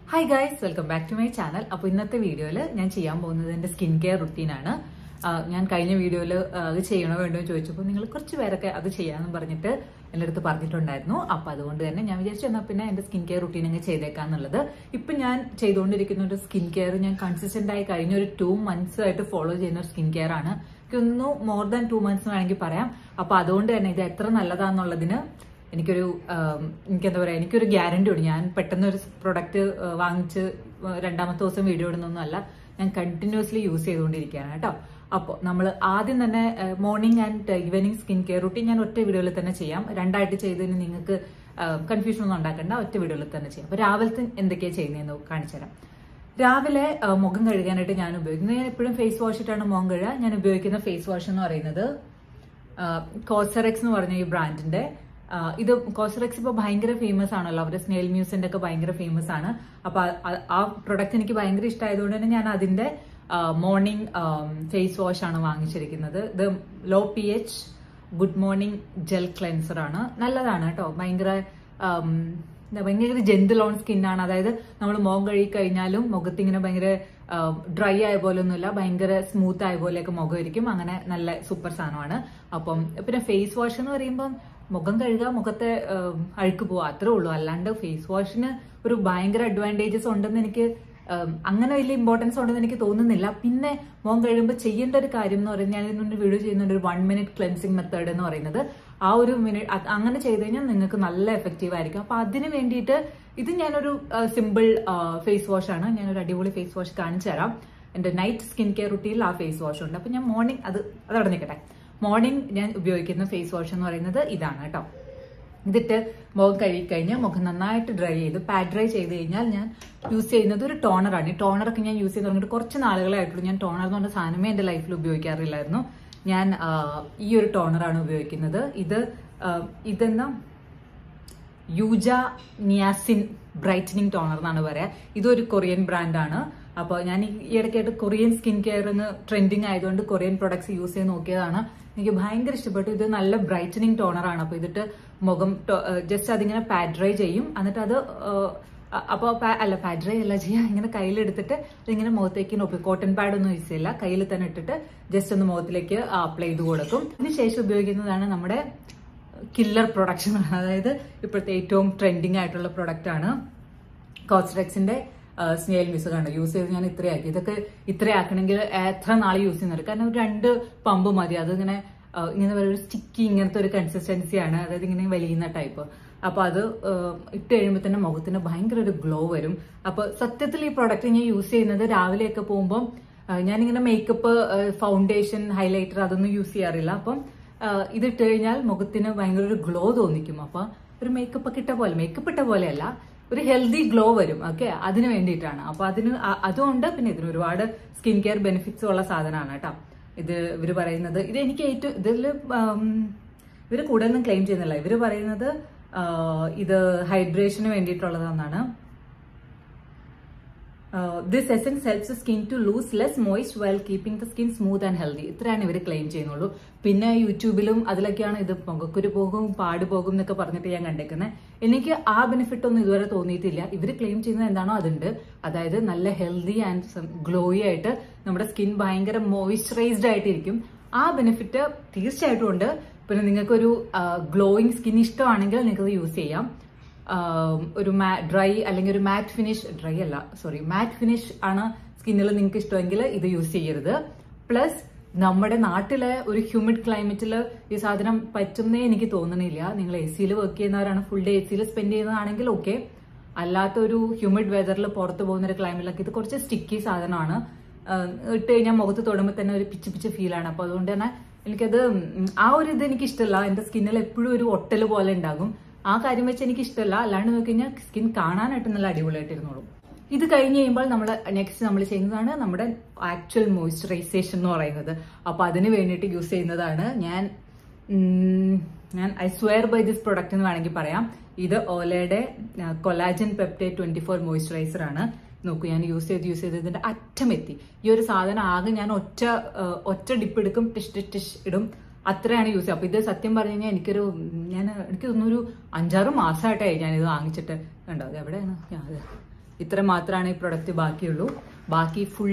hi guys welcome back to my channel അപ്പോൾ ഇന്നത്തെ വീഡിയോയിൽ ഞാൻ ചെയ്യാൻ പോകുന്നത് എൻ്റെ സ്കിൻ കെയർ റുട്ടീനാണ് ഞാൻ കഴിഞ്ഞ വീഡിയോയിൽ അത് ചെയ്യണോ വേണ്ടോ എന്ന് ചോദിച്ചപ്പോൾ നിങ്ങൾ കുറച്ച് പേരൊക്കെ അത് ചെയ്യാമെന്ന് പറഞ്ഞിട്ട് എൻ്റെ അടുത്ത് പറഞ്ഞിട്ടുണ്ടായിരുന്നു അപ്പോൾ അതുകൊണ്ട് തന്നെ ഞാൻ വിചാരിച്ചു എന്നാൽ പിന്നെ എൻ്റെ സ്കിൻ കെയർ റുട്ടീൻ അങ്ങ് ചെയ്തേക്കാന്നുള്ളത് ഇപ്പം ഞാൻ ചെയ്തുകൊണ്ടിരിക്കുന്ന ഒരു സ്കിൻ കെയർ ഞാൻ കൺസിസ്റ്റന്റ് ആയി കഴിഞ്ഞ ഒരു ടു മന്ത്സ് ആയിട്ട് ഫോളോ ചെയ്യുന്ന ഒരു സ്കിൻ കെയർ ആണ് എനിക്കൊന്നു മോർ ദാൻ ടു മന്ത്സ് വേണമെങ്കിൽ പറയാം അപ്പോൾ അതുകൊണ്ട് തന്നെ ഇത് എത്ര നല്ലതാന്നുള്ളതിന് എനിക്കൊരു ആം, എനിക്കെന്താ പറയാ എനിക്കൊരു ഗ്യാരണ്ടി ഉണ്ട് ഞാൻ പെട്ടെന്ന് ഒരു പ്രൊഡക്റ്റ് വാങ്ങിച്ച് രണ്ടാമത്തെ ദിവസം വീഡിയോ ഇടുന്നൊന്നുമല്ല ഞാൻ കണ്ടിന്യൂസ്ലി യൂസ് ചെയ്തുകൊണ്ടിരിക്കുകയാണ് കേട്ടോ അപ്പോൾ നമ്മൾ ആദ്യം തന്നെ morning and evening skin care routine ഞാൻ ഒറ്റ വീഡിയോയിൽ തന്നെ ചെയ്യാം രണ്ടായിട്ട് ചെയ്തതിന് നിങ്ങൾക്ക് കൺഫ്യൂഷൻ ഒന്നും ഉണ്ടാക്കണ്ട ഒറ്റ വീഡിയോയിൽ തന്നെ ചെയ്യാം അപ്പോൾ രാവിലത്തെ എന്തൊക്കെയാണ് ചെയ്യുന്നതെന്ന് കാണിച്ചു തരാം രാവിലെ ആ, മുഖം കഴുകാനായിട്ട് ഞാൻ ഉപയോഗിക്കുന്നത് ഞാൻ എപ്പോഴും ഫേസ് വാഷ് ഇട്ടാണ് മുഖം കഴുകുക ഞാൻ ഉപയോഗിക്കുന്ന ഫേസ് വാഷ് എന്ന് പറയുന്നത് കോസറെക്സ് എന്ന് പറഞ്ഞ ഈ ബ്രാൻഡിന്റെ ആ, ഇത് കോസറെക്സ് ഇപ്പോൾ ഭയങ്കര ഫേമസ് ആണല്ലോ അവരുടെ സ്നെയിൽ മ്യൂസിന്റെ ഒക്കെ ഭയങ്കര ഫേമസ് ആണ് അപ്പൊ ആ- ആ- ആ പ്രൊഡക്റ്റ് എനിക്ക് ഭയങ്കര ഇഷ്ടമായതുകൊണ്ട് തന്നെ ഞാൻ അതിന്റെ മോർണിംഗ് ഫേസ് വാഷ് ആണ് വാങ്ങിച്ചിരിക്കുന്നത് ഇത് low P H good morning gel cleanser ആണ് നല്ലതാണ് കേട്ടോ ഭയങ്കര ആം, എന്താ ഭയങ്കര ജെന്റിൽ ഓൺ സ്കിന്നാണ് അതായത് നമ്മൾ മുഖം കഴുകി കഴിഞ്ഞാലും മുഖത്ത് ഇങ്ങനെ ഭയങ്കര ഡ്രൈ ആയ പോലെ ഒന്നുമില്ല ഭയങ്കര സ്മൂത്ത് ആയ പോലെയൊക്കെ മുഖം ഇരിക്കും അങ്ങനെ നല്ല സൂപ്പർ സാധനമാണ് അപ്പം പിന്നെ ഫേസ് വാഷ് എന്ന് പറയുമ്പം മുഖം കഴുകുക മുഖത്തെ ആം, അഴുക്ക് പോവുക അത്രേ ഉള്ളൂ അല്ലാണ്ട് ഫേസ് വാഷിന് ഒരു ഭയങ്കര അഡ്വാൻറ്റേജസ് ഉണ്ടെന്ന് എനിക്ക് ഉം, അങ്ങനെ വലിയ ഇമ്പോർട്ടൻസ് ഉണ്ടെന്ന് എനിക്ക് തോന്നുന്നില്ല പിന്നെ മുഖം കഴിയുമ്പോൾ ചെയ്യേണ്ട ഒരു കാര്യം എന്ന് പറയുന്നത് ഞാൻ ഇതിനൊരു വീഡിയോ ചെയ്യുന്നുണ്ട് ഒരു വൺ മിനിറ്റ് ക്ലെൻസിങ് മെത്തേഡ് എന്ന് പറയുന്നത് ആ ഒരു മിനിറ്റ് അങ്ങനെ ചെയ്ത് കഴിഞ്ഞാൽ നിങ്ങൾക്ക് നല്ല എഫക്റ്റീവ് ആയിരിക്കും അപ്പൊ അതിന് വേണ്ടിയിട്ട് ഇത് ഞാനൊരു സിമ്പിൾ ഫേസ് വാഷ് ആണ് ഞാനൊരു അടിപൊളി ഫേസ് വാഷ് കാണിച്ചു തരാം എന്റെ നൈറ്റ് സ്കിൻ കെയർ റുട്ടീനിൽ ആ ഫേസ് വാഷ് ഉണ്ട് അപ്പൊ ഞാൻ മോർണിംഗ് അത് അതവിടെ നിൽക്കട്ടെ മോർണിംഗ് ഞാൻ ഉപയോഗിക്കുന്ന ഫേസ് വാഷ് എന്ന് പറയുന്നത് ഇതാണ് കേട്ടോ ഇതിട്ട് മുഖം കഴുകി കഴിഞ്ഞാൽ മുഖം നന്നായിട്ട് ഡ്രൈ ചെയ്ത് പാഡ് ഡ്രൈ ചെയ്ത് കഴിഞ്ഞാൽ ഞാൻ യൂസ് ചെയ്യുന്നത് ഒരു ടോണറാണ് ഈ ടോണറൊക്കെ ഞാൻ യൂസ് ചെയ്ത് തുടങ്ങിയിട്ട് കുറച്ച് നാളുകളായിട്ടുള്ളൂ ഞാൻ ടോണർ എന്ന് പറഞ്ഞ സാധനമേ എൻ്റെ ലൈഫിൽ ഉപയോഗിക്കാറില്ലായിരുന്നു ഞാൻ ആ, ഈ ഒരു ടോണറാണ് ഉപയോഗിക്കുന്നത് ഇത് ആ, ഇതെന്നാ യൂജ നിയാസിൻ ബ്രൈറ്റനിങ് ടോണർ എന്നാണ് പറയാ ഇതൊരു കൊറിയൻ ബ്രാൻഡാണ് അപ്പോൾ ഞാൻ ഈ ഇടയ്ക്കായിട്ട് കൊറിയൻ സ്കിൻ കെയറിന് ട്രെൻഡിങ് ആയതുകൊണ്ട് കൊറിയൻ പ്രൊഡക്ട്സ് യൂസ് ചെയ്ത് നോക്കിയതാണ് എനിക്ക് ഭയങ്കര ഇഷ്ടപ്പെട്ടു ഇത് നല്ല ബ്രൈറ്റനിങ് ടോണറാണ് അപ്പോൾ ഇതിട്ട് മുഖം ജസ്റ്റ് അതിങ്ങനെ പാഡ് ഡ്രൈ ചെയ്യും എന്നിട്ട് അത് അപ്പോൾ അല്ല പാഡ് ഡ്രൈ അല്ല ചെയ്യുക ഇങ്ങനെ കയ്യിലെടുത്തിട്ട് ഇതിങ്ങനെ മുഖത്തേക്ക് നോക്കി കോട്ടൺ പാഡ് ഒന്നും യൂസ് ചെയ്യില്ല കയ്യിൽ തന്നെ ഇട്ടിട്ട് ജസ്റ്റ് ഒന്ന് മുഖത്തിലേക്ക് അപ്ലൈ ചെയ്ത് കൊടുക്കും അതിനുശേഷം ഉപയോഗിക്കുന്നതാണ് നമ്മുടെ കില്ലർ പ്രൊഡക്ഷൻ അതായത് ഇപ്പോഴത്തെ ഏറ്റവും ട്രെൻഡിങ് ആയിട്ടുള്ള പ്രൊഡക്റ്റ് ആണ് കോസ്റെക്സിന്റെ സ്നെയിൽ മിസ് കണ്ടു യൂസ് ചെയ്ത് ഞാൻ ഇത്രയാക്കി ഇതൊക്കെ ഇത്രയാക്കണമെങ്കിൽ എത്ര നാൾ യൂസ് ചെയ്യുന്നത് കാരണം ഒരു രണ്ട് പമ്പ് മതി അതിങ്ങനെ ആ, ഇങ്ങനെ ഒരു സ്റ്റിക്കി ഇങ്ങനത്തെ ഒരു കൺസിസ്റ്റൻസിയാണ് അതായത് ഇങ്ങനെ വലിയുന്ന ടൈപ്പ് അപ്പൊ അത് ആ, ഇട്ട് കഴിയുമ്പോൾ തന്നെ മുഖത്തിന് ഭയങ്കര ഒരു ഗ്ലോ വരും അപ്പൊ സത്യത്തിൽ ഈ പ്രൊഡക്റ്റ് ഞാൻ യൂസ് ചെയ്യുന്നത് രാവിലെയൊക്കെ പോകുമ്പോൾ ഞാനിങ്ങനെ മേക്കപ്പ് ഫൗണ്ടേഷൻ ഹൈലൈറ്റർ അതൊന്നും യൂസ് ചെയ്യാറില്ല അപ്പം ആ, ഇതിട്ട് കഴിഞ്ഞാൽ മുഖത്തിന് ഭയങ്കര ഒരു ഗ്ലോ തോന്നിക്കും അപ്പൊ ഒരു മേക്കപ്പ് ഒക്കെ ഇട്ട പോലെ മേക്കപ്പ് ഇട്ട പോലെയല്ല ഒരു ഹെൽത്തി ഗ്ലോ വരും ഓക്കെ അതിന് വേണ്ടിയിട്ടാണ് അപ്പൊ അതിന് അ- അതുകൊണ്ട് പിന്നെ ഇതിന് ഒരുപാട് സ്കിൻ കെയർ ബെനിഫിറ്റ്സ് ഉള്ള സാധനമാണ് കേട്ടോ ഇത് ഇവര് പറയുന്നത് ഇത് എനിക്ക് ഏറ്റവും ഇതിൽ ഇവര് കൂടുതലൊന്നും ക്ലെയിം ചെയ്യുന്നില്ല ഇവര് പറയുന്നത് ആ, ഇത് ഹൈഡ്രേഷന് വേണ്ടിയിട്ടുള്ളതാണെന്നാണ് this essence helps skin to lose less moist well keeping the skin smooth and healthy ഇത്രയാണ് ഇവർ ക്ലെയിം ചെയ്യുന്നുള്ളൂ പിന്നെ യൂട്യൂബിലും അതിലൊക്കെയാണ് ഇത് മുഖക്കുരു പോകും പാട് പോകും എന്നൊക്കെ പറഞ്ഞിട്ട് ഞാൻ കണ്ടേക്കുന്നത് എനിക്ക് ആ ബെനിഫിറ്റ് ഒന്നും ഇതുവരെ തോന്നിയിട്ടില്ല ഇവർ ക്ലെയിം ചെയ്യുന്നത് എന്താണോ അതുണ്ട് അതായത് നല്ല ഹെൽത്തി ആൻഡ് ഗ്ലോയി ആയിട്ട് നമ്മുടെ സ്കിൻ ഭയങ്കര മോയിസ്ചറൈസ്ഡ് ആയിട്ടിരിക്കും ആ ബെനിഫിറ്റ് തീർച്ചയായിട്ടും ഉണ്ട് പിന്നെ നിങ്ങൾക്കൊരു ഗ്ലോയിങ് സ്കിൻ ഇഷ്ടമാണെങ്കിൽ നിങ്ങൾക്ക് യൂസ് ചെയ്യാം ആം, ഒരു ഡ്രൈ അല്ലെങ്കിൽ ഒരു മാറ്റ് ഫിനിഷ് ഡ്രൈ അല്ല സോറി മാറ്റ് ഫിനിഷ് ആണ് സ്കിന്നിൽ നിങ്ങൾക്ക് ഇഷ്ടമെങ്കിൽ ഇത് യൂസ് ചെയ്യരുത് പ്ലസ് നമ്മുടെ നാട്ടിലെ ഒരു ഹ്യൂമിഡ് ക്ലൈമറ്റിൽ ഈ സാധനം പറ്റുന്നേ എനിക്ക് തോന്നുന്നില്ല നിങ്ങൾ എ സിയിൽ വർക്ക് ചെയ്യുന്നവരാണ് ഫുൾ ഡേ എ സിയിൽ സ്പെൻഡ് ചെയ്യുന്നതാണെങ്കിൽ ഓക്കെ അല്ലാത്ത ഒരു ഹ്യൂമിഡ് വെതറിൽ പുറത്ത് പോകുന്ന ഒരു ക്ലൈമറ്റിലൊക്കെ ഇത് കുറച്ച് സ്റ്റിക്കി സാധനമാണ് ആഹ് ഇട്ട് കഴിഞ്ഞാൽ മുഖത്ത് തൊടുമ്പോൾ തന്നെ ഒരു പിച്ച് പിച്ച് ഫീലാണ് അപ്പൊ അതുകൊണ്ട് തന്നെ എനിക്കത് ഉം, ആ ഒരു ഇത് എനിക്ക് ഇഷ്ടമല്ല എന്റെ സ്കിന്നിൽ എപ്പോഴും ഒരു ഒട്ടൽ പോലെ ഉണ്ടാകും ആ കാര്യം വെച്ച് എനിക്ക് ഇഷ്ടമല്ല അല്ലാണ്ട് നോക്കി കഴിഞ്ഞാൽ സ്കിൻ കാണാനായിട്ട് നല്ല അടിപൊളിയായിട്ടിരുന്നോളും ഇത് കഴിഞ്ഞ് കഴിയുമ്പോൾ നമ്മൾ നെക്സ്റ്റ് നമ്മൾ ചെയ്യുന്നതാണ് നമ്മുടെ ആക്ച്വൽ മോയ്സ്ചറൈസേഷൻ എന്ന് പറയുന്നത് അപ്പൊ അതിന് വേണ്ടിയിട്ട് യൂസ് ചെയ്യുന്നതാണ് ഞാൻ ഉം, ഞാൻ I swear by this product എന്ന് വേണമെങ്കിൽ പറയാം ഇത് ഓലയുടെ collagen peptide twenty four moisturiser ആണ് നോക്കൂ ഞാൻ യൂസ് ചെയ്ത് യൂസ് ചെയ്ത് ഇതിന്റെ അറ്റം എത്തി ഈ ഒരു സാധനം ആകെ ഞാൻ ഒറ്റ ആ, ഒറ്റ ഡിപ്പ് എടുക്കും ടിഷ് ടിഷ് ടിഷ് ഇടും അത്രയാണ് യൂസ് ചെയ്യുക അപ്പൊ ഇത് സത്യം പറഞ്ഞു കഴിഞ്ഞാൽ എനിക്കൊരു ഞാൻ എനിക്ക് തോന്നുന്നു ഒരു അഞ്ചാറ് മാസമായിട്ടായി ഞാൻ ഇത് വാങ്ങിച്ചിട്ട് കണ്ടോ അത് എവിടെയാണ് ഞാൻ അത് ഇത്ര മാത്രമാണ് ഈ പ്രൊഡക്റ്റ് ബാക്കിയുള്ളൂ ബാക്കി ഫുൾ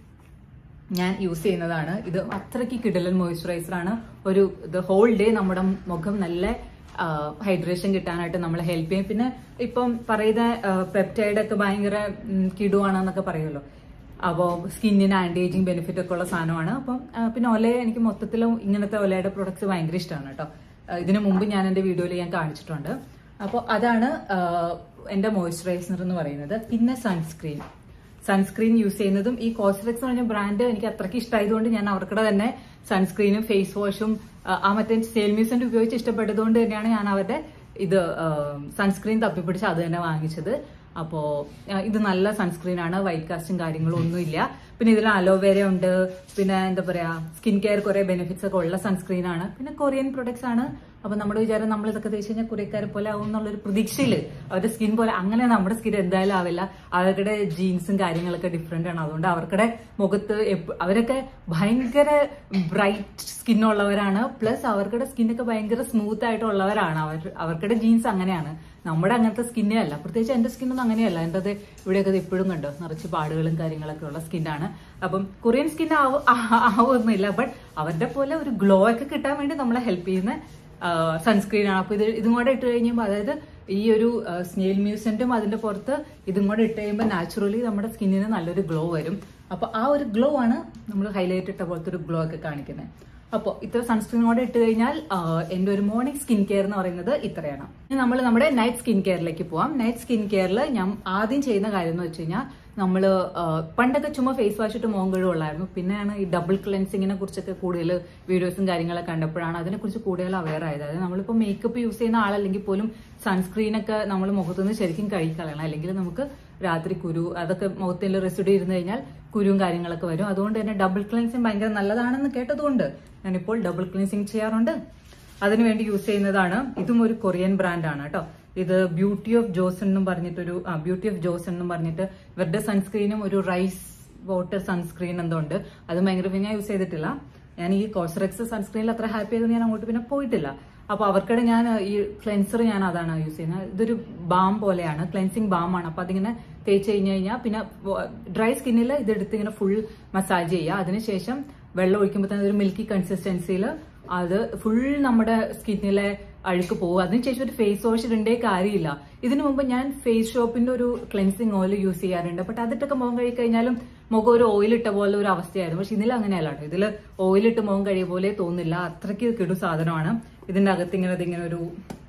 ഞാൻ യൂസ് ചെയ്യുന്നതാണ് ഇത് അത്രയ്ക്ക് കിടലൻ മോയ്സ്ചറൈസർ ആണ് ഒരു ഇത് ഹോൾ ഡേ നമ്മുടെ മുഖം നല്ല ഹൈഡ്രേഷൻ കിട്ടാനായിട്ട് നമ്മളെ ഹെൽപ്പ് ചെയ്യും പിന്നെ ഇപ്പം പറയുന്ന പെപ്റ്റൈഡ് ഒക്കെ ഭയങ്കര ഉം, കിടുവാണെന്നൊക്കെ പറയുമല്ലോ അപ്പോൾ സ്കിന്നിന് ആന്റി ഏജിങ് ബെനിഫിറ്റ് ഒക്കെ ഉള്ള സാധനമാണ് അപ്പം ആ, പിന്നെ ഒല എനിക്ക് മൊത്തത്തിലും ഇങ്ങനത്തെ ഒലയുടെ പ്രൊഡക്ട്സ് ഭയങ്കര ഇഷ്ടമാണ് കേട്ടോ ആ, ഇതിനു മുമ്പ് ഞാൻ എൻ്റെ വീഡിയോയിൽ ഞാൻ കാണിച്ചിട്ടുണ്ട് അപ്പോൾ അതാണ് ആ, എൻ്റെ മോയ്സ്ചറൈസർ എന്ന് പറയുന്നത് പിന്നെ സൺസ്ക്രീൻ സൺസ്ക്രീൻ യൂസ് ചെയ്യുന്നതും ഈ കോസ്റെക്സ് എന്ന് പറഞ്ഞ ബ്രാൻഡ് എനിക്ക് അത്രയ്ക്ക് ഇഷ്ടമായതുകൊണ്ട് ഞാൻ അവർക്കുടെ തന്നെ സൺസ്ക്രീനും ഫേസ് വാഷും ആ മറ്റേ സെയിൽമ്യൂസിന്റെ ഉപയോഗിച്ച് ഇഷ്ടപ്പെട്ടതുകൊണ്ട് തന്നെയാണ് ഞാൻ അവരുടെ ഇത് സൺസ്ക്രീൻ തപ്പിപ്പിടിച്ച് അത് തന്നെ വാങ്ങിച്ചത് അപ്പോ ആ, ഇത് നല്ല സൺസ്ക്രീൻ ആണ് വൈറ്റ് കാസ്റ്റും കാര്യങ്ങളും ഒന്നുമില്ല പിന്നെ ഇതിൽ അലോവേര ഉണ്ട് പിന്നെ എന്താ പറയാ സ്കിൻ കെയർ കുറെ ബെനിഫിറ്റ്സ് ഒക്കെ ഉള്ള സൺസ്ക്രീൻ ആണ് പിന്നെ കൊറിയൻ പ്രൊഡക്ട്സ് ആണ് അപ്പൊ നമ്മുടെ വിചാരം നമ്മൾ ഇതൊക്കെ തേച്ച് കഴിഞ്ഞാൽ കൊറിയക്കാരെ പോലെ ആവും എന്നുള്ളൊരു പ്രതീക്ഷയില് അവരുടെ സ്കിൻ പോലെ അങ്ങനെ നമ്മുടെ സ്കിൻ എന്തായാലും ആവില്ല അവരുടെ ജീൻസും കാര്യങ്ങളൊക്കെ ഡിഫറെന്റ് ആണ് അതുകൊണ്ട് അവർക്കുടെ മുഖത്ത് എപ്പ- അവരൊക്കെ ഭയങ്കര ബ്രൈറ്റ് സ്കിന്നുള്ളവരാണ് പ്ലസ് അവർക്കുടെ സ്കിന്നൊക്കെ ഭയങ്കര സ്മൂത്ത് ആയിട്ടുള്ളവരാണ് അവർ അവർക്കുടെ ജീൻസ് അങ്ങനെയാണ് നമ്മുടെ അങ്ങനത്തെ സ്കിന്നേ അല്ല പ്രത്യേകിച്ച് എന്റെ സ്കിന്നൊന്നും അങ്ങനെയല്ല എൻ്റെ അത് ഇവിടെയൊക്കെ ഇപ്പോഴും കണ്ടോ നിറച്ച് പാടുകളും കാര്യങ്ങളൊക്കെ ഉള്ള സ്കിന്നാണ് അപ്പം കൊറിയൻ സ്കിൻ ആവുന്നില്ല ബട്ട് അവരുടെ പോലെ ഒരു ഗ്ലോ ഒക്കെ കിട്ടാൻ വേണ്ടി നമ്മളെ ഹെൽപ്പ് ചെയ്യുന്ന സൺസ്ക്രീൻ ആണ് അപ്പൊ ഇത് ഇതും കൂടെ ഇട്ട് കഴിയുമ്പോൾ അതായത് ഈ ഒരു സ്നേൽ മ്യൂസിന്റും അതിന്റെ പുറത്ത് ഇതും കൂടെ ഇട്ട് കഴിയുമ്പോൾ നാച്ചുറലി നമ്മുടെ സ്കിന്നിന് നല്ലൊരു ഗ്ലോ വരും അപ്പൊ ആ ഒരു ഗ്ലോ ആണ് നമ്മൾ ഹൈലൈറ്റ് ഇട്ട പോലത്തെ ഒരു ഗ്ലോ ഒക്കെ കാണിക്കുന്നത് അപ്പോൾ ഇത്ര സൺസ്ക്രീൻ കൂടെ ഇട്ട് കഴിഞ്ഞാൽ ആ, എന്റെ ഒരു മോർണിംഗ് സ്കിൻ കെയർ എന്ന് പറയുന്നത് ഇത്രയാണ് ഇനി നമ്മൾ നമ്മുടെ നൈറ്റ് സ്കിൻ കെയറിലേക്ക് പോവാം നൈറ്റ് സ്കിൻ കെയറിൽ ഞാൻ ആദ്യം ചെയ്യുന്ന കാര്യം എന്ന് വെച്ച് കഴിഞ്ഞാൽ നമ്മൾ പണ്ടൊക്കെ ചുമ്മാ ഫേസ് വാഷ് ഇട്ട് മോൻ കഴുകുള്ളായിരുന്നു പിന്നെയാണ് ഈ ഡബിൾ ക്ലെൻസിങ്ങിനെ കുറിച്ചൊക്കെ കൂടുതൽ വീഡിയോസും കാര്യങ്ങളൊക്കെ കണ്ടപ്പോഴാണ് അതിനെക്കുറിച്ച് കൂടുതൽ അവെയർ ആയത് അതായത് നമ്മളിപ്പോൾ മേക്കപ്പ് യൂസ് ചെയ്യുന്ന ആളല്ലെങ്കിൽ പോലും സൺസ്ക്രീൻ ഒക്കെ നമ്മൾ മുഖത്തുനിന്ന് ശരിക്കും കഴുകിക്കളയണം അല്ലെങ്കിൽ നമുക്ക് രാത്രി കുരു അതൊക്കെ മുഖത്തിൽ റെസിഡി ഇരുന്ന് കഴിഞ്ഞാൽ കുരുവും കാര്യങ്ങളൊക്കെ വരും അതുകൊണ്ട് തന്നെ ഡബിൾ ക്ലെൻസിങ് ഭയങ്കര നല്ലതാണെന്ന് കേട്ടതുകൊണ്ട് ഞാനിപ്പോൾ ഡബിൾ ക്ലെൻസിങ് ചെയ്യാറുണ്ട് അതിനുവേണ്ടി യൂസ് ചെയ്യുന്നതാണ് ഇതും ഒരു കൊറിയൻ ബ്രാൻഡാണ് കേട്ടോ ഇത് ബ്യൂട്ടി ഓഫ് ജോസൺ എന്നും പറഞ്ഞിട്ടൊരു ആ ബ്യൂട്ടി ഓഫ് ജോസൺ എന്നും പറഞ്ഞിട്ട് ഇവരുടെ സൺസ്ക്രീനും ഒരു റൈസ് വാട്ടർ സൺസ്ക്രീൻ എന്തോ ഉണ്ട് അത് ഭയങ്കര പിന്നെ ഞാൻ യൂസ് ചെയ്തിട്ടില്ല ഞാൻ ഈ കോസ്റെക്സ് സൺസ്ക്രീനിൽ അത്ര ഹാപ്പി ആയതുകൊണ്ട് ഞാൻ അങ്ങോട്ട് പിന്നെ പോയിട്ടില്ല അപ്പൊ അവർക്കിടെ ഞാൻ ഈ ക്ലെൻസർ ഞാൻ അതാണ് യൂസ് ചെയ്യുന്നത് ഇതൊരു ബാം പോലെയാണ് ക്ലെൻസിങ് ബാം ആണ് അപ്പൊ അതിങ്ങനെ തേച്ച് കഴിഞ്ഞ് കഴിഞ്ഞാൽ പിന്നെ ഡ്രൈ സ്കിന്നിൽ ഇതെടുത്ത് ഇങ്ങനെ ഫുൾ മസാജ് ചെയ്യുക അതിനുശേഷം വെള്ളം ഒഴിക്കുമ്പോൾ തന്നെ ഒരു മിൽക്കി കൺസിസ്റ്റൻസിയിൽ അത് ഫുൾ നമ്മുടെ സ്കിന്നിലെ അഴുക്ക് പോകും അതിനുശേഷം ഒരു ഫേസ് വാഷ് ഇടേണ്ടേ കാര്യമില്ല ഇതിനു മുമ്പ് ഞാൻ ഫേസ് ഷോപ്പിന്റെ ഒരു ക്ലെൻസിങ് ഓയിൽ യൂസ് ചെയ്യാറുണ്ട് ബട്ട് അതിട്ടൊക്കെ മുഖം കഴുകി കഴിഞ്ഞാലും മുഖം ഒരു ഓയിൽ ഇട്ട പോലെ ഒരു അവസ്ഥയായിരുന്നു പക്ഷെ ഇതിൽ അങ്ങനെയല്ല കേട്ടോ ഇതിൽ ഓയിൽ ഇട്ട് മുഖം കഴിയ പോലെ തോന്നില്ല അത്രയ്ക്ക് കിടു സാധനമാണ് ഇതിന്റെ അകത്ത് ഇങ്ങനെ ഇതിങ്ങനെ ഒരു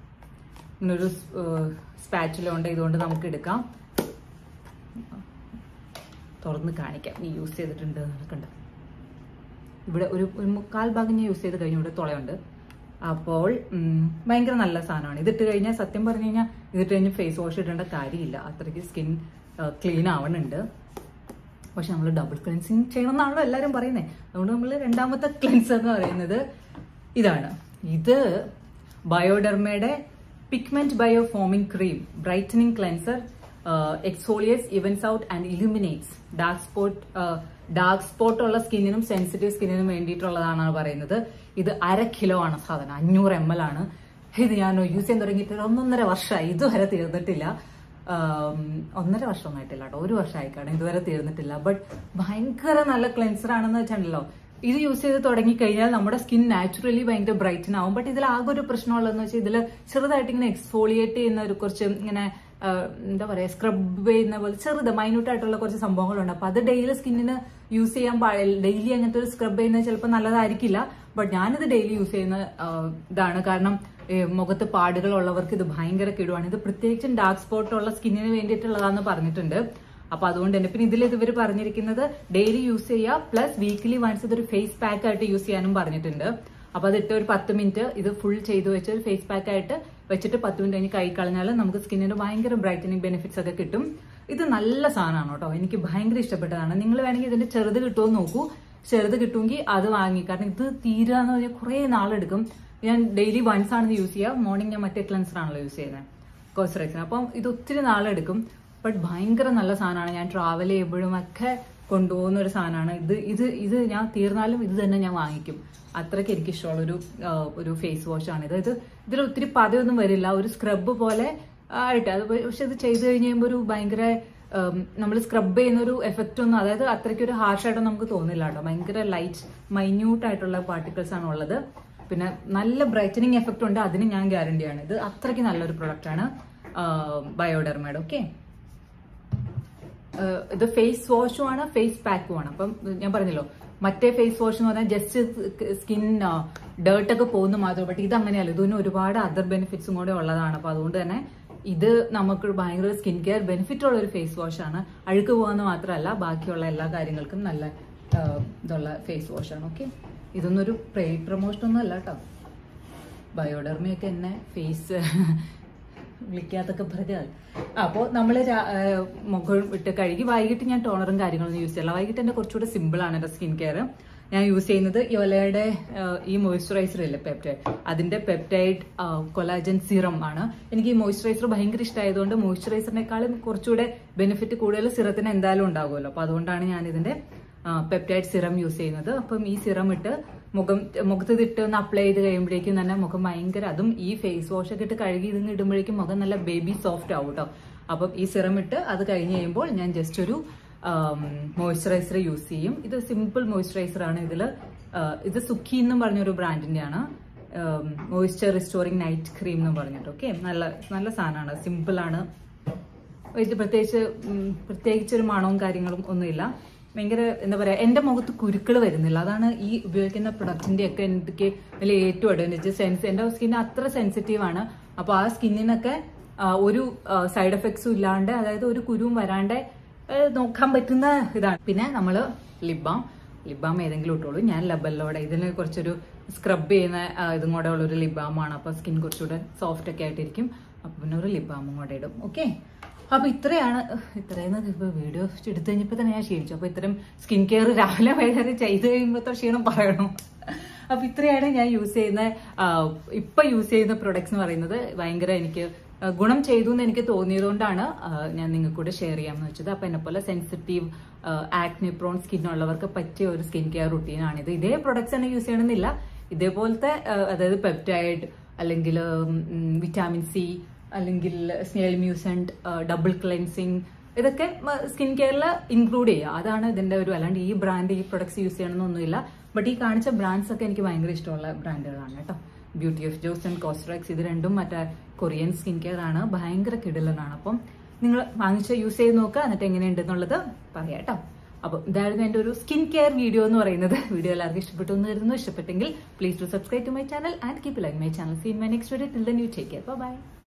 ഇങ്ങനെ ഒരു സ്പാച്ചുല ഉണ്ട് ഇതുകൊണ്ട് നമുക്ക് എടുക്കാം തുറന്ന് കാണിക്കാം നീ യൂസ് ചെയ്തിട്ടുണ്ട് നടക്കണ്ട ഇവിടെ ഒരു ഒരു മുക്കാൽ ഭാഗം ഞാൻ യൂസ് ചെയ്ത് കഴിഞ്ഞു ഇവിടെ തുളയുണ്ട് അപ്പോൾ ഉം, ഭയങ്കര നല്ല സാധനമാണ് ഇതിട്ട് കഴിഞ്ഞാൽ സത്യം പറഞ്ഞു കഴിഞ്ഞാൽ ഇതിട്ട് കഴിഞ്ഞ് ഫേസ് വാഷ് ഇടേണ്ട കാര്യമില്ല അത്രയ്ക്ക് സ്കിൻ ക്ലീൻ ആവണുണ്ട് പക്ഷെ നമ്മൾ ഡബിൾ ക്ലെൻസിങ് ചെയ്യണമെന്നാണല്ലോ എല്ലാവരും പറയുന്നത് അതുകൊണ്ട് നമ്മൾ രണ്ടാമത്തെ ക്ലെൻസർ എന്ന് പറയുന്നത് ഇതാണ് ഇത് ബയോഡെർമയുടെ pigment bio foaming cream brightening cleanser exfoliates evens out and illuminates dark spot dark spot ഉള്ള സ്കിന്നിനും സെൻസിറ്റീവ് സ്കിന്നിനും വേണ്ടിയിട്ടുള്ളതാണ് പറയുന്നത് ഇത് അര കിലോ ആണ് സാധനം അഞ്ഞൂറ് എം എൽ ആണ് ഇത് ഞാൻ യൂസ് ചെയ്യാൻ തുടങ്ങിയിട്ട് ഒരു ഒന്നൊന്നര വർഷമായി ഇതുവരെ തീർന്നിട്ടില്ല ആം, ഒന്നര വർഷമൊന്നും ആയിട്ടില്ല കേട്ടോ ഒരു വർഷമായി കാണും ഇതുവരെ തീർന്നിട്ടില്ല ബട്ട് ഭയങ്കര നല്ല ക്ലെൻസർ ആണെന്ന് വെച്ചിട്ടുണ്ടല്ലോ ഇത് യൂസ് ചെയ്ത് തുടങ്ങി കഴിഞ്ഞാൽ നമ്മുടെ സ്കിൻ നാച്ചുറലി ഭയങ്കര ബ്രൈറ്റൻ ആവും ബട്ട് ഇതിൽ ആകെ ഒരു പ്രശ്നമുള്ളതെന്ന് വെച്ചാൽ ഇതിൽ ചെറുതായിട്ട് ഇങ്ങനെ എക്സ്ഫോളിയേറ്റ് ചെയ്യുന്ന ഒരു കുറച്ച് ഇങ്ങനെ ആ, എന്താ പറയാ സ്ക്രബ് ചെയ്യുന്ന പോലെ ചെറുത് മൈന്യൂട്ട് ആയിട്ടുള്ള കുറച്ച് സംഭവങ്ങളുണ്ട് അപ്പൊ അത് ഡെയിലി സ്കിന്നിന് യൂസ് ചെയ്യാൻ ഡെയിലി അങ്ങനത്തെ ഒരു സ്ക്രബ് ചെയ്യുന്നത് ചിലപ്പോൾ നല്ലതായിരിക്കില്ല ബട്ട് ഞാനിത് ഡെയിലി യൂസ് ചെയ്യുന്ന ആ, ഇതാണ് കാരണം ഏ, മുഖത്ത് പാടുകൾ ഉള്ളവർക്ക് ഇത് ഭയങ്കര കിടുവാണ് ഇത് പ്രത്യേകിച്ചും ഡാർക്ക് സ്പോട്ട് ഉള്ള സ്കിന്നിന് വേണ്ടിയിട്ടുള്ളതാന്ന് പറഞ്ഞിട്ടുണ്ട് അപ്പൊ അതുകൊണ്ട് തന്നെ പിന്നെ ഇതിൽ ഇവർ പറഞ്ഞിരിക്കുന്നത് ഡെയിലി യൂസ് ചെയ്യുക പ്ലസ് വീക്ക്ലി വൺസ് ഇതൊരു ഫേസ് പാക്ക് ആയിട്ട് യൂസ് ചെയ്യാനും പറഞ്ഞിട്ടുണ്ട് അപ്പൊ അതിട്ട് ഒരു പത്ത് മിനിറ്റ് ഇത് ഫുൾ ചെയ്ത് വെച്ച് ഒരു ഫേസ് പാക്ക് ആയിട്ട് വെച്ചിട്ട് പത്ത് മിനിറ്റ് കഴിഞ്ഞ് കൈ കളഞ്ഞാൽ നമുക്ക് സ്കിന്നിന് ഭയങ്കര ബ്രൈറ്റനിങ് ബെനിഫിറ്റ്സ് ഒക്കെ കിട്ടും ഇത് നല്ല സാധനമാണ് കേട്ടോ എനിക്ക് ഭയങ്കര ഇഷ്ടപ്പെട്ടതാണ് നിങ്ങൾ വേണമെങ്കിൽ ഇതിന്റെ ചെറുത് കിട്ടുമോ എന്ന് നോക്കൂ ചെറുത് കിട്ടുമെങ്കിൽ അത് വാങ്ങി കാരണം ഇത് തീരാന്ന് പറഞ്ഞാൽ കുറേ നാളെടുക്കും ഞാൻ ഡെയിലി വൺസ് ആണ് യൂസ് ചെയ്യുക മോർണിംഗ് ഞാൻ മറ്റേ ക്ലൻസർ ആണല്ലോ യൂസ് ചെയ്യുന്നത് കോസ്റെക്സിന് അപ്പം ഇത് ഒത്തിരി നാളെടുക്കും ബട്ട് ഭയങ്കര നല്ല സാധനമാണ് ഞാൻ ട്രാവൽ ചെയ്യുമ്പോഴും ഒക്കെ കൊണ്ടുപോകുന്ന ഒരു സാധനമാണ് ഇത് ഇത് ഇത് ഞാൻ തീർന്നാലും ഇത് തന്നെ ഞാൻ വാങ്ങിക്കും അത്രയ്ക്ക് എനിക്ക് ഇഷ്ടമുള്ള ഒരു ആ, ഒരു ഫേസ് വാഷ് ആണ് ഇത് ഇത് ഇതിൽ ഒത്തിരി പതയൊന്നും വരില്ല ഒരു സ്ക്രബ് പോലെ ആയിട്ട് അത് പക്ഷെ ഇത് ചെയ്ത് കഴിഞ്ഞ് കഴിയുമ്പോൾ ഒരു ഭയങ്കര നമ്മൾ സ്ക്രബ് ചെയ്യുന്ന ഒരു എഫക്റ്റ് ഒന്നും അതായത് അത്രയ്ക്ക് ഒരു ഹാർഷായിട്ടൊന്നും നമുക്ക് തോന്നില്ല കേട്ടോ ഭയങ്കര ലൈറ്റ് മൈന്യൂട്ട് ആയിട്ടുള്ള പാർട്ടിക്കിൾസ് ആണ് ഉള്ളത് പിന്നെ നല്ല ബ്രൈറ്റനിങ് എഫക്റ്റ് ഉണ്ട് അതിന് ഞാൻ ഗ്യാരണ്ടിയാണ് ഇത് അത്രയ്ക്ക് നല്ലൊരു പ്രൊഡക്റ്റ് ആണ് ബയോഡെർമയുടെ ഓക്കെ ഏഹ് ഇത് ഫേസ് വാഷും ആണ് ഫേസ് പാക്കും ആണ് അപ്പം ഞാൻ പറഞ്ഞല്ലോ മറ്റേ ഫേസ് വാഷ് എന്ന് പറഞ്ഞാൽ ജസ്റ്റ് സ്കിൻ ഡേർട്ട് ഒക്കെ പോകുന്നു മാത്രം ബട്ട് ഇത് അങ്ങനെയല്ല ഇതിന് ഒരുപാട് അതർ ബെനിഫിറ്റ്സും കൂടെ ഉള്ളതാണ് അപ്പൊ അതുകൊണ്ട് തന്നെ ഇത് നമുക്ക് ഭയങ്കര സ്കിൻ കെയർ ബെനിഫിറ്റ് ഉള്ള ഒരു ഫേസ് വാഷ് ആണ് അഴുക്ക് പോകാന്ന് മാത്രമല്ല ബാക്കിയുള്ള എല്ലാ കാര്യങ്ങൾക്കും നല്ല ഏഹ്, ഇതുള്ള ഫേസ് വാഷ് ആണ് ഓക്കെ ഇതൊന്നും ഒരു പെയ്ഡ് പ്രൊമോഷൻ ഒന്നും അല്ല കേട്ടോ ബയോഡെർമയൊക്കെ എന്നെ ഫേസ് വിളിക്കാത്തൊക്കെ പറഞ്ഞാൽ അപ്പോൾ നമ്മൾ മുഖം ഇട്ട് കഴുകി വൈകിട്ട് ഞാൻ ടോണറും കാര്യങ്ങളൊന്നും യൂസ് ചെയ്യില്ല വൈകിട്ട് എൻ്റെ കുറച്ചുകൂടെ സിമ്പിൾ ആണ് എൻ്റെ സ്കിൻ കെയർ ഞാൻ യൂസ് ചെയ്യുന്നത് യോലയുടെ ഈ മോയ്സ്ചറൈസർ ഇല്ലേ പെപ്റ്റൈഡ് അതിന്റെ പെപ്റ്റൈഡ് കൊലാജൻ സിറം ആണ് എനിക്ക് ഈ മോയ്സ്ചറൈസർ ഭയങ്കര ഇഷ്ടമായതുകൊണ്ട് മോയ്സ്ചറൈസറിനേക്കാളും കുറച്ചുകൂടെ ബെനിഫിറ്റ് കൂടുതൽ സിറത്തിന് എന്തായാലും ഉണ്ടാകുമല്ലോ അപ്പോൾ അതുകൊണ്ടാണ് ഞാൻ ഇതിന്റെ പെപ്റ്റൈഡ് സിറം യൂസ് ചെയ്യുന്നത് അപ്പം ഈ സിറം ഇട്ട് മുഖം മുഖത്ത് ഇതിട്ട് ഒന്ന് അപ്ലൈ ചെയ്ത് കഴിയുമ്പോഴേക്കും തന്നെ മുഖം ഭയങ്കര അതും ഈ ഫേസ് വാഷ് ഒക്കെ ഇട്ട് കഴുകി ഇതിന് ഇടുമ്പോഴേക്കും മുഖം നല്ല ബേബി സോഫ്റ്റ് ആവും കേട്ടോ അപ്പം ഈ സിറം ഇട്ട് അത് കഴിഞ്ഞ് കഴിയുമ്പോൾ ഞാൻ ജസ്റ്റ് ഒരു മോയ്സ്ചറൈസർ യൂസ് ചെയ്യും ഇത് സിമ്പിൾ മോയ്സ്ചറൈസർ ആണ് ഇതിൽ ഇത് സുഖി എന്നും പറഞ്ഞൊരു ബ്രാൻഡിന്റെയാണ് മോയ്സ്ചർ റിസ്റ്റോറിംഗ് നൈറ്റ് ക്രീം എന്ന് പറഞ്ഞിട്ട് ഓക്കെ നല്ല നല്ല സാധനമാണ് സിമ്പിൾ ആണ് ഇത് പ്രത്യേകിച്ച് ഉം, പ്രത്യേകിച്ച് ഒരു മണവും കാര്യങ്ങളും ഒന്നുമില്ല ഭയങ്കര എന്താ പറയാ എന്റെ മുഖത്ത് കുരുക്കൾ വരുന്നില്ല അതാണ് ഈ ഉപയോഗിക്കുന്ന പ്രൊഡക്റ്റിന്റെ ഒക്കെ എനിക്ക് വലിയ ഏറ്റവും അഡ്വാൻറ്റേജ് സെൻസ് എന്റെ സ്കിൻ അത്ര സെൻസിറ്റീവ് ആണ് അപ്പൊ ആ സ്കിന്നിനൊക്കെ ആ, ഒരു സൈഡ് എഫക്ട്സും ഇല്ലാണ്ട് അതായത് ഒരു കുരുവും വരാണ്ട് ഏ, നോക്കാൻ പറ്റുന്ന ഇതാണ് പിന്നെ നമ്മള് ലിബാം ലിബാം ഏതെങ്കിലും ഇട്ടോളൂ ഞാൻ ലബല്ലോടെ ഇതിന് കുറച്ചൊരു സ്ക്രബ് ചെയ്യുന്ന ആ, ഇതും കൂടെ ഉള്ള ഒരു ലിബാമാണ് അപ്പൊ സ്കിൻ കുറച്ചുകൂടെ സോഫ്റ്റ് ഒക്കെ ആയിട്ടിരിക്കും അപ്പൊ പിന്നെ ഒരു ലിബാമും കൂടെ ഇടും ഓക്കെ അപ്പൊ ഇത്രയാണ് ഇത്രയും ഇപ്പൊ വീഡിയോ എടുത്തു കഴിഞ്ഞപ്പോ തന്നെ ഞാൻ ക്ഷീണിച്ചു അപ്പൊ ഇത്രയും സ്കിൻ കെയർ രാവിലെ വൈകുന്നേരം ചെയ്ത് കഴിയുമ്പോഴത്തെ ക്ഷീണം പറയണം അപ്പൊ ഇത്രയാണ് ഞാൻ യൂസ് ചെയ്യുന്ന ആ, ഇപ്പൊ യൂസ് ചെയ്യുന്ന പ്രൊഡക്ട്സ് എന്ന് പറയുന്നത് ഭയങ്കര എനിക്ക് ആ, ഗുണം ചെയ്തു എന്ന് എനിക്ക് തോന്നിയതുകൊണ്ടാണ് ആ, ഞാൻ നിങ്ങൾക്ക് കൂടെ ഷെയർ ചെയ്യാമെന്ന് വെച്ചത് അപ്പൊ എന്നെ പോലെ സെൻസിറ്റീവ് ആക്നി പ്രോൺ സ്കിൻ ഉള്ളവർക്ക് പറ്റിയ ഒരു സ്കിൻ കെയർ റുട്ടീനാണിത് ഇതേ പ്രൊഡക്ട്സ് തന്നെ യൂസ് ചെയ്യണമെന്നില്ല ഇതേപോലത്തെ ആ, അതായത് പെപ്റ്റൈഡ് അല്ലെങ്കിൽ വിറ്റാമിൻ സി അല്ലെങ്കിൽ സ്നേൽ മ്യൂസൻറ്റ് ഡബിൾ ക്ലെൻസിങ് ഇതൊക്കെ സ്കിൻ കെയറിൽ ഇൻക്ലൂഡ് ചെയ്യുക അതാണ് ഇതിന്റെ ഒരു അല്ലാണ്ട് ഈ ബ്രാൻഡ് ഈ പ്രൊഡക്ട്സ് യൂസ് ചെയ്യണമെന്നൊന്നുമില്ല ബട്ട് ഈ കാണിച്ച ബ്രാൻഡ്സ് ഒക്കെ എനിക്ക് ഭയങ്കര ഇഷ്ടമുള്ള ബ്രാൻഡുകളാണ് കേട്ടോ beauty of Joseon and Cosrx ഇത് രണ്ടും മറ്റേ കൊറിയൻ സ്കിൻ കെയർ ആണ് ഭയങ്കര കിടിലനാണ് അപ്പം നിങ്ങൾ വാങ്ങിച്ച യൂസ് ചെയ്ത് നോക്കുക എന്നിട്ട് എങ്ങനെയുണ്ട് എന്നുള്ളത് പറയാം കേട്ടോ അപ്പോൾ ഇതായിരുന്നു എൻ്റെ ഒരു സ്കിൻ കെയർ വീഡിയോ എന്ന് പറയുന്നത് വീഡിയോ എല്ലാവർക്കും ഇഷ്ടപ്പെട്ടു എന്ന് കരുതുന്നു ഇഷ്ടപ്പെട്ടെങ്കിൽ please to subscribe to my channel and keep like my channel seen my next video till the new take care by